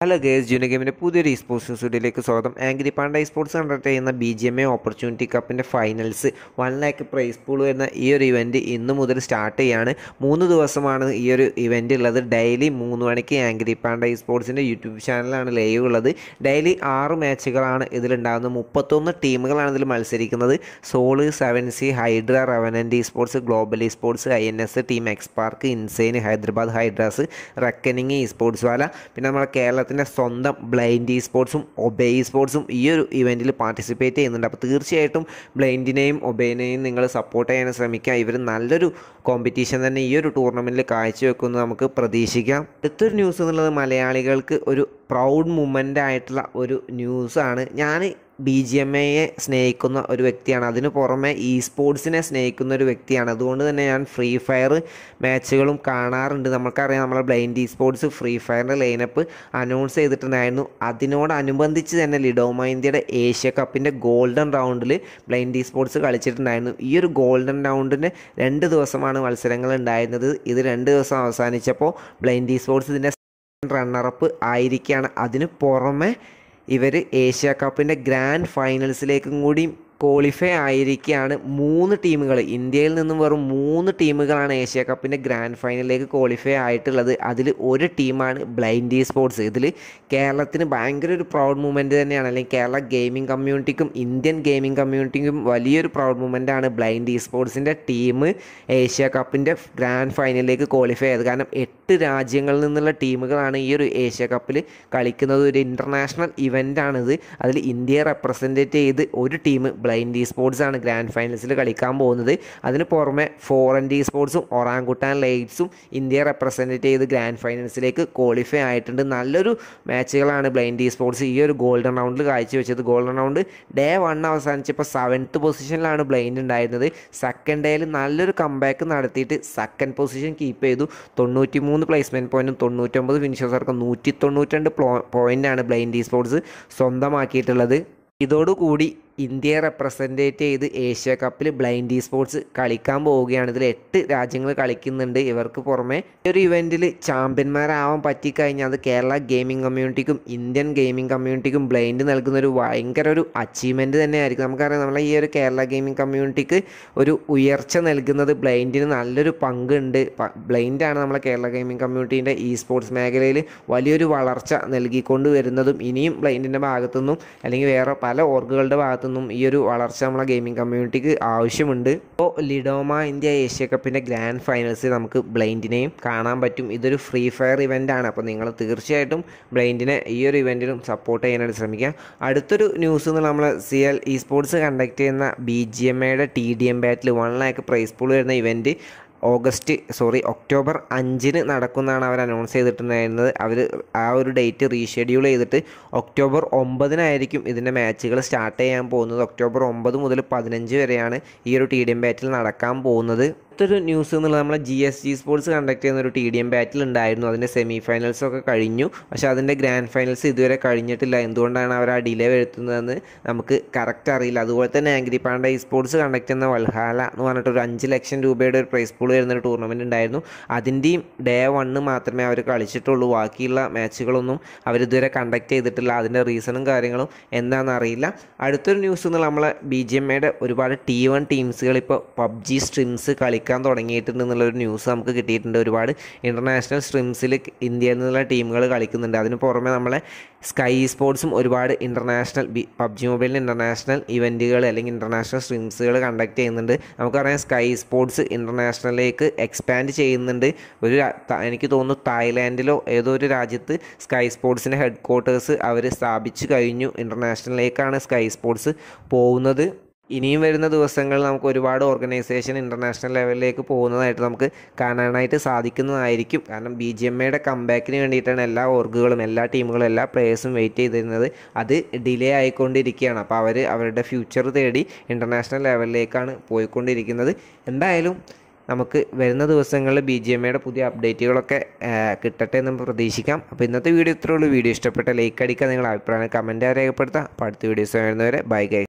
hello guys junior ഗെയിമിൻ്റെ പുതിയൊരു ഈ സ്പോർട്സ് ന്യൂസ് വീഡിയോയിലേക്ക് സ്വാഗതം angry Panda esports conduct ചെയ്യുന്ന B G M A opportunity കപ്പിൻ്റെ finals one lakh prize pool വരുന്ന ഈ ഒരു ഇവൻറ്റ് ഇന്ന് മുതൽ സ്റ്റാർട്ട് ചെയ്യാണ് മൂന്ന് ദിവസമാണ് ഈ ഒരു ഇവൻ്റ് ഉള്ളത് ഡെയിലി മൂന്ന് മണിക്ക് ആംഗ്രി പാണ്ട ഈ സ്പോർട്സിൻ്റെ യൂട്യൂബ് ചാനലാണ് ലൈവ് ഉള്ളത് ഡെയിലി ആറ് മാച്ചുകളാണ് ഇതിലുണ്ടാകുന്നത് മുപ്പത്തൊന്ന് ടീമുകളാണ് ഇതിൽ മത്സരിക്കുന്നത് Soul seven sea Hydra Revenant esports Global esports I N S team XSpark Insane Hyderabad Hydras Reckoning esports വാല പിന്നെ നമ്മുടെ കേരളത്തിൻ്റെ സ്വന്തം ബ്ലൈൻഡ് ഈ സ്പോർട്സും ഒബേ ഈ സ്പോർട്സും ഈ ഒരു ഇവൻറ്റിൽ പാർട്ടിസിപ്പേറ്റ് ചെയ്യുന്നുണ്ട് അപ്പോൾ തീർച്ചയായിട്ടും ബ്ലൈൻഡിനെയും ഒബേനെയും നിങ്ങൾ സപ്പോർട്ട് ചെയ്യാൻ ശ്രമിക്കുക ഇവർ നല്ലൊരു കോമ്പറ്റീഷൻ തന്നെ ഈ ഒരു ടൂർണമെൻറ്റിൽ കാഴ്ചവെക്കുമെന്ന് നമുക്ക് പ്രതീക്ഷിക്കാം അടുത്തൊരു ന്യൂസ് എന്നുള്ളത് മലയാളികൾക്ക് ഒരു പ്രൗഡ് മൂമെൻ്റ് ആയിട്ടുള്ള ഒരു ന്യൂസാണ് ഞാൻ ബി ജി എം എയെ സ്നേഹിക്കുന്ന ഒരു വ്യക്തിയാണ് അതിന് പുറമെ ഇ സ്പോർട്സിനെ സ്നേഹിക്കുന്ന ഒരു വ്യക്തിയാണ് അതുകൊണ്ട് തന്നെ ഞാൻ ഫ്രീ ഫയർ മാച്ചുകളും കാണാറുണ്ട് നമുക്കറിയാം നമ്മളെ ബ്ലൈൻഡ് ഇ സ്പോർട്സ് ഫ്രീ ഫയറിൻ്റെ ലൈനപ്പ് അനൗൺസ് ചെയ്തിട്ടുണ്ടായിരുന്നു അതിനോടനുബന്ധിച്ച് തന്നെ ലിഡോമ ഇന്ത്യയുടെ ഏഷ്യ കപ്പിൻ്റെ ഗോൾഡൻ റൗണ്ടിൽ ബ്ലൈൻഡ് ഇ സ്പോർട്സ് കളിച്ചിട്ടുണ്ടായിരുന്നു ഈ ഒരു ഗോൾഡൻ റൗണ്ടിന് രണ്ട് ദിവസമാണ് മത്സരങ്ങൾ ഉണ്ടായിരുന്നത് ഇത് രണ്ട് ദിവസം അവസാനിച്ചപ്പോൾ ബ്ലൈൻഡ് ഇ സ്പോർട്സ് ഇതിൻ്റെ റണ്ണറപ്പ് ആയിരിക്കുകയാണ് അതിന് പുറമെ ഇവർ ഏഷ്യ കപ്പിൻ്റെ ഗ്രാൻഡ് ഫൈനൽസിലേക്കും കൂടി ക്വാളിഫൈ ആയിരിക്കുകയാണ് മൂന്ന് ടീമുകൾ ഇന്ത്യയിൽ നിന്നും വെറും മൂന്ന് ടീമുകളാണ് ഏഷ്യ കപ്പിൻ്റെ ഗ്രാൻഡ് ഫൈനലിലേക്ക് ക്വാളിഫൈ ആയിട്ടുള്ളത് അതിൽ ഒരു ടീമാണ് ബ്ലൈൻഡ് ഈ സ്പോർട്സ് ഇതിൽ കേരളത്തിന് ഭയങ്കര ഒരു പ്രൗഡ് മൂമെൻറ്റ് തന്നെയാണ് അല്ലെങ്കിൽ കേരള ഗെയിമിംഗ് കമ്മ്യൂണിറ്റിക്കും ഇന്ത്യൻ ഗെയിമിംഗ് കമ്മ്യൂണിറ്റിക്കും വലിയൊരു പ്രൗഡ് മൂമെൻ്റ് ആണ് ബ്ലൈൻഡ് ഈ സ്പോർട്സിൻ്റെ ടീം ഏഷ്യ കപ്പിൻ്റെ ഗ്രാൻഡ് ഫൈനലിലേക്ക് ക്വാളിഫൈ ആയത് കാരണം എട്ട് രാജ്യങ്ങളിൽ നിന്നുള്ള ടീമുകളാണ് ഈ ഒരു ഏഷ്യ കപ്പിൽ കളിക്കുന്നത് ഒരു ഇൻ്റർനാഷണൽ ഇവൻ്റാണിത് അതിൽ ഇന്ത്യയെ റെപ്രസെൻറ്റേറ്റ് ചെയ്ത് ഒരു ടീം ബ്ലൈൻഡ് ഈ സ്പോർട്സ് ആണ് ഗ്രാൻഡ് ഫൈനൽസിൽ കളിക്കാൻ പോകുന്നത് അതിന് പുറമെ ഫോറൻ ഡി സ്പോർട്സും ഒറാങ്കുട്ടാൻ ലൈറ്റ്സും ഇന്ത്യയെ റെപ്രസെൻറ്റേറ്റ് ചെയ്ത് ഗ്രാൻഡ് ഫൈനൽസിലേക്ക് ക്വാളിഫൈ ആയിട്ടുണ്ട് നല്ലൊരു മാച്ചുകളാണ് ബ്ലൈൻഡ് ഈ സ്പോർട്സ് ഈ ഒരു ഗോൾഡൻ റൗണ്ടിൽ കാഴ്ചവെച്ചത് ഗോൾഡൻ റൗണ്ട് ഡേ വൺ അവസാനിച്ചപ്പോൾ സെവൻത്ത് പൊസിഷനിലാണ് ബ്ലൈൻഡ് ഉണ്ടായിരുന്നത് സെക്കൻഡ് ഡേയിൽ നല്ലൊരു കമ്പാക്ക് നടത്തിയിട്ട് സെക്കൻഡ് പൊസിഷൻ കീപ്പ് ചെയ്തു തൊണ്ണൂറ്റി മൂന്ന് പ്ലേസ്മെൻറ്റ് പോയിൻറ്റും തൊണ്ണൂറ്റൊമ്പത് ഫിനിഷേഴ്സർക്ക് നൂറ്റി തൊണ്ണൂറ്റിരണ്ട് പോയിൻ്റാണ് ബ്ലൈൻഡ് ഈ സ്പോർട്സ് സ്വന്തമാക്കിയിട്ടുള്ളത് ഇതോടുകൂടി ഇന്ത്യയെ റെപ്രസെൻറ്റേറ്റ് ചെയ്ത് ഏഷ്യ കപ്പിൽ ബ്ലൈൻഡ് ഇ സ്പോർട്സ് കളിക്കാൻ പോവുകയാണ് ഇതിൽ എട്ട് രാജ്യങ്ങൾ കളിക്കുന്നുണ്ട് ഇവർക്ക് പുറമെ ഈ ഒരു ഇവൻറ്റിൽ ചാമ്പ്യന്മാരാവാൻ പറ്റിക്കഴിഞ്ഞാൽ അത് കേരള ഗെയിമിംഗ് കമ്മ്യൂണിറ്റിക്കും ഇന്ത്യൻ ഗെയിമിംഗ് കമ്മ്യൂണിറ്റിക്കും ബ്ലൈൻഡ് നൽകുന്ന ഒരു ഭയങ്കര ഒരു അച്ചീവ്മെൻറ്റ് തന്നെയായിരിക്കും നമുക്കറിയാം നമ്മളെ ഈ ഒരു കേരള ഗെയിമിംഗ് കമ്മ്യൂണിറ്റിക്ക് ഒരു ഉയർച്ച നൽകുന്നത് ബ്ലൈൻഡിന് നല്ലൊരു പങ്കുണ്ട് ബ്ലൈൻഡാണ് നമ്മളെ കേരള ഗെയിമിംഗ് കമ്മ്യൂണിറ്റീൻ്റെ ഇ സ്പോർട്സ് മേഖലയിൽ വലിയൊരു വളർച്ച നൽകിക്കൊണ്ട് വരുന്നതും ഇനിയും ബ്ലൈൻഡിൻ്റെ ഭാഗത്തുനിന്നും അല്ലെങ്കിൽ വേറെ പല ഓർഗുകളുടെ ഭാഗത്തു നിന്നും ഈ ഒരു വളർച്ച നമ്മളെ ഗെയിമിംഗ് കമ്മ്യൂണിറ്റിക്ക് ആവശ്യമുണ്ട് ഇപ്പോൾ ലിഡോമ ഇന്ത്യ ഏഷ്യ കപ്പിൻ്റെ ഗ്രാൻഡ് ഫൈനൽസ് നമുക്ക് ബ്ലൈൻഡിനെയും കാണാൻ പറ്റും ഇതൊരു ഫ്രീ ഫയർ ഇവൻ്റ് ആണ് അപ്പോൾ നിങ്ങൾ തീർച്ചയായിട്ടും ബ്ലൈൻഡിനെ ഈ ഒരു ഇവൻറ്റിലും സപ്പോർട്ട് ചെയ്യാനായിട്ട് ശ്രമിക്കുക അടുത്തൊരു ന്യൂസ് എന്ന് നമ്മൾ C L esports conduct ചെയ്യുന്ന ബി ജി എം എയുടെ T D M battle one lakh prize pool വരുന്ന ഇവൻറ്റ് ഓഗസ്റ്റ് സോറി ഒക്ടോബർ അഞ്ചിന് നടക്കുന്നതാണ് അവർ അനൗൺസ് ചെയ്തിട്ടുണ്ടായിരുന്നത് അവർ ആ ഒരു ഡേറ്റ് റീഷെഡ്യൂൾ ചെയ്തിട്ട് ഒക്ടോബർ ഒമ്പതിനായിരിക്കും ഇതിൻ്റെ മാച്ചുകൾ സ്റ്റാർട്ട് ചെയ്യാൻ പോകുന്നത് ഒക്ടോബർ ഒമ്പത് മുതൽ പതിനഞ്ച് വരെയാണ് ഈ ഒരു ടി ഡി എം ബാറ്റിൽ നടക്കാൻ പോകുന്നത് അടുത്തൊരു ന്യൂസ് എന്നുള്ളത് നമ്മളെ G S G sports conduct ചെയ്യുന്ന ഒരു ടി ഡി എം ബാറ്റിൽ ഉണ്ടായിരുന്നു അതിൻ്റെ സെമി ഫൈനൽസ് ഒക്കെ കഴിഞ്ഞു പക്ഷേ അതിൻ്റെ ഗ്രാൻഡ് ഫൈനൽസ് ഇതുവരെ കഴിഞ്ഞിട്ടില്ല എന്തുകൊണ്ടാണ് അവർ ആ ഡിലേ വരുത്തുന്നതെന്ന് നമുക്ക് കറക്റ്റ് അറിയില്ല അതുപോലെ തന്നെ angry Panda esports conduct ചെയ്യുന്ന വൽഹാല എന്ന് പറഞ്ഞിട്ട് ഒരു അഞ്ച് ലക്ഷം രൂപയുടെ ഒരു പ്രൈസ് പൂൾ വരുന്ന ഒരു ടൂർണമെൻറ്റ് ഉണ്ടായിരുന്നു അതിൻ്റെയും ഡേ വണ്ണ് മാത്രമേ അവർ കളിച്ചിട്ടുള്ളൂ ബാക്കിയുള്ള മാച്ചുകളൊന്നും അവരിതുവരെ കണ്ടക്ട് ചെയ്തിട്ടില്ല അതിൻ്റെ റീസണും കാര്യങ്ങളും എന്താണെന്ന് അറിയില്ല അടുത്തൊരു ന്യൂസ് എന്നുള്ള നമ്മളെ ബി ജി എം എയുടെ ഒരുപാട് ടി വൺ ടീംസുകൾ ഇപ്പോൾ പബ്ജി സ്ട്രിംസ് കളിക്കാൻ തുടങ്ങിയിട്ടുണ്ട് എന്നുള്ളൊരു ന്യൂസ് നമുക്ക് കിട്ടിയിട്ടുണ്ട് ഒരുപാട് ഇൻ്റർനാഷണൽ സ്ട്രിംസിൽ ഇന്ത്യയിൽ നിന്നുള്ള ടീമുകൾ കളിക്കുന്നുണ്ട് അതിന് പുറമെ നമ്മളെ സ്കൈ സ്പോർട്സും ഒരുപാട് ഇൻ്റർനാഷണൽ ബി പബ്ജി മൊബൈലിൽ ഇൻ്റർനാഷണൽ ഇവൻറ്റുകൾ അല്ലെങ്കിൽ ഇൻ്റർനാഷണൽ സ്ട്രിംസുകൾ കണ്ടക്ട് ചെയ്യുന്നുണ്ട് നമുക്കറിയാം സ്കൈ സ്പോർട്സ് ഇൻ്റർനാഷണലിലേക്ക് എക്സ്പാൻഡ് ചെയ്യുന്നുണ്ട് ഒരു രാ- ത- എനിക്ക് തോന്നുന്നു തായ്ലാൻഡിലോ ഏതോ ഒരു രാജ്യത്ത് സ്കൈ സ്പോർട്സിൻ്റെ ഹെഡ് ക്വാർട്ടേഴ്സ് അവർ സ്ഥാപിച്ചു കഴിഞ്ഞു ഇൻ്റർനാഷണലിലേക്കാണ് സ്കൈ സ്പോർട്സ് പോകുന്നത് ഇനിയും വരുന്ന ദിവസങ്ങളിൽ നമുക്ക് ഒരുപാട് ഓർഗനൈസേഷൻ ഇൻ്റർനാഷണൽ ലെവലിലേക്ക് പോകുന്നതായിട്ട് നമുക്ക് കാണാനായിട്ട് സാധിക്കുന്നതായിരിക്കും കാരണം ബി ജി എം എയുടെ കമ്പാക്കിന് വേണ്ടിയിട്ടാണ് എല്ലാ ഓർഗുകളും എല്ലാ ടീമുകളും എല്ലാ പ്ലേയേഴ്സും വെയിറ്റ് ചെയ്തിരുന്നത് അത് ഡിലേ ആയിക്കൊണ്ടിരിക്കുകയാണ് അപ്പോൾ അവർ അവരുടെ ഫ്യൂച്ചർ തേടി ഇൻ്റർനാഷണൽ ലെവലിലേക്കാണ് പോയിക്കൊണ്ടിരിക്കുന്നത് എന്തായാലും നമുക്ക് വരുന്ന ദിവസങ്ങളിൽ ബി ജി എം എയുടെ പുതിയ അപ്ഡേറ്റുകളൊക്കെ ആ, കിട്ടട്ടെ എന്ന് പ്രതീക്ഷിക്കാം അപ്പോൾ ഇന്നത്തെ വീഡിയോ ഇത്രേ ഉള്ളൂ വീഡിയോ ഇഷ്ടപ്പെട്ട ലൈക്ക് അടിക്കുക നിങ്ങളുടെ അഭിപ്രായം കമൻറ്റ് രേഖപ്പെടുത്താം അപ്പോൾ അടുത്ത വീഡിയോസ് വരുന്നവരെ ബൈ ഗൈ